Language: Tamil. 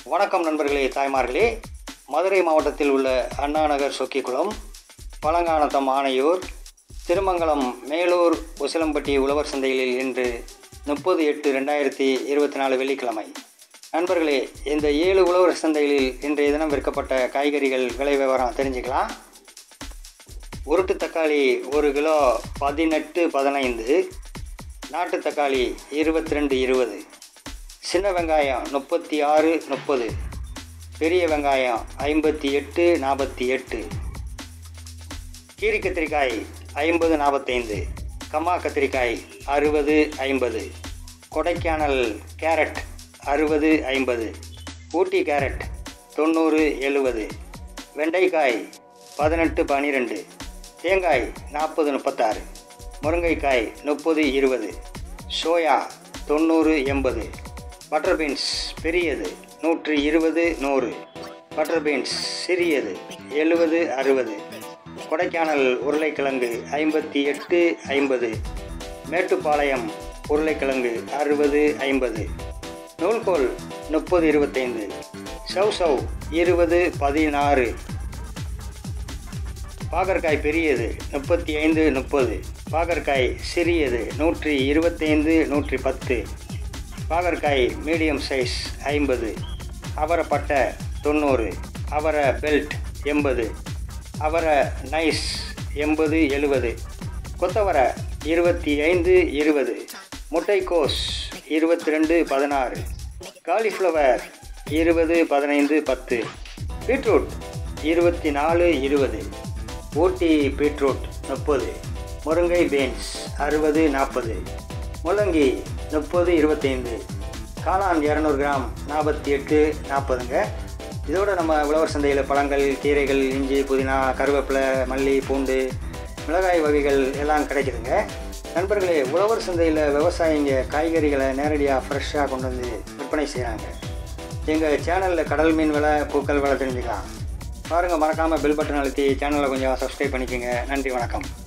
வணக்கம் நண்பர்களே தாய்மார்களே மதுரை மாவட்டத்தில் உள்ள அண்ணாநகர் சொக்கிக்குளம் பழங்கானத்தம் ஆனையூர் திருமங்கலம் மேலூர் உசிலம்பட்டி உழவர் சந்தைகளில் இன்று முப்பது எட்டு ரெண்டாயிரத்தி இருபத்தி நாலு வெள்ளிக்கிழமை நண்பர்களே இந்த ஏழு உழவர் சந்தைகளில் இன்றைய தினம் விற்கப்பட்ட காய்கறிகள் விலை விவரம் தெரிஞ்சுக்கலாம் உருட்டு தக்காளி ஒரு கிலோ பதினெட்டு பதினைந்து நாட்டு தக்காளி இருபத்தி ரெண்டு இருபது சின்ன வெங்காயம் முப்பத்தி ஆறு முப்பது பெரிய வெங்காயம் ஐம்பத்தி எட்டு நாற்பத்தி எட்டு கீரி கத்திரிக்காய் ஐம்பது நாற்பத்தைந்து கம்மா கத்திரிக்காய் அறுபது ஐம்பது கொடைக்கானல் கேரட் அறுபது ஐம்பது ஊட்டி கேரட் தொண்ணூறு எழுபது வெண்டைக்காய் பதினெட்டு பன்னிரெண்டு தேங்காய் நாற்பது முப்பத்தாறு முருங்கைக்காய் முப்பது இருபது சோயா தொண்ணூறு எண்பது பட்டர் பீன்ஸ் பெரியது நூற்றி இருபது நூறு பட்டர் பீன்ஸ் சிறியது எழுபது அறுபது கொடைக்கானல் உருளைக்கிழங்கு ஐம்பத்தி எட்டு ஐம்பது மேட்டுப்பாளையம் உருளைக்கிழங்கு அறுபது ஐம்பது நூல்கோல் முப்பது இருபத்தைந்து சவ் சவ் இருபது பதினாறு பாகற்காய் பெரியது முப்பத்தி ஐந்து முப்பது பாகற்காய் சிறியது நூற்றி இருபத்தைந்து நூற்றி பத்து பாகற்காய் மீடியம் சைஸ் ஐம்பது அவரைப்பட்டை தொண்ணூறு அவரை பெல்ட் எண்பது அவரை நைஸ் எண்பது எழுபது கொத்தவரை இருபத்தி ஐந்து இருபது முட்டைக்கோஸ் இருபத்தி ரெண்டு பதினாறு காலிஃப்ளவர் இருபது பதினைந்து பத்து பீட்ரூட் இருபத்தி நாலு இருபது ஊட்டி பீட்ரூட் முப்பது முருங்கை பீன்ஸ் அறுபது நாற்பது முள்ளங்கி முப்பது இருபத்தைந்து காளான் இரநூறு கிராம் நாற்பத்தி எட்டு நாற்பதுங்க இதோட நம்ம உழவர் சந்தையில் பழங்கள் கீரைகள் இஞ்சி புதினா கருவேப்பிலை மல்லி பூண்டு மிளகாய் வகைகள் எல்லாம் கிடைக்குதுங்க நண்பர்களே உழவர் சந்தையில் விவசாயிங்க காய்கறிகளை நேரடியாக ஃப்ரெஷ்ஷாக கொண்டு வந்து விற்பனை செய்கிறாங்க எங்கள் சேனலில் கடல் மீன் விலை பூக்கள் விலை தெரிஞ்சுக்கலாம் பாருங்கள் மறக்காமல் பெல் பட்டன் அழுத்தி சேனலை கொஞ்சம் சப்ஸ்கிரைப் பண்ணிக்கோங்க நன்றி வணக்கம்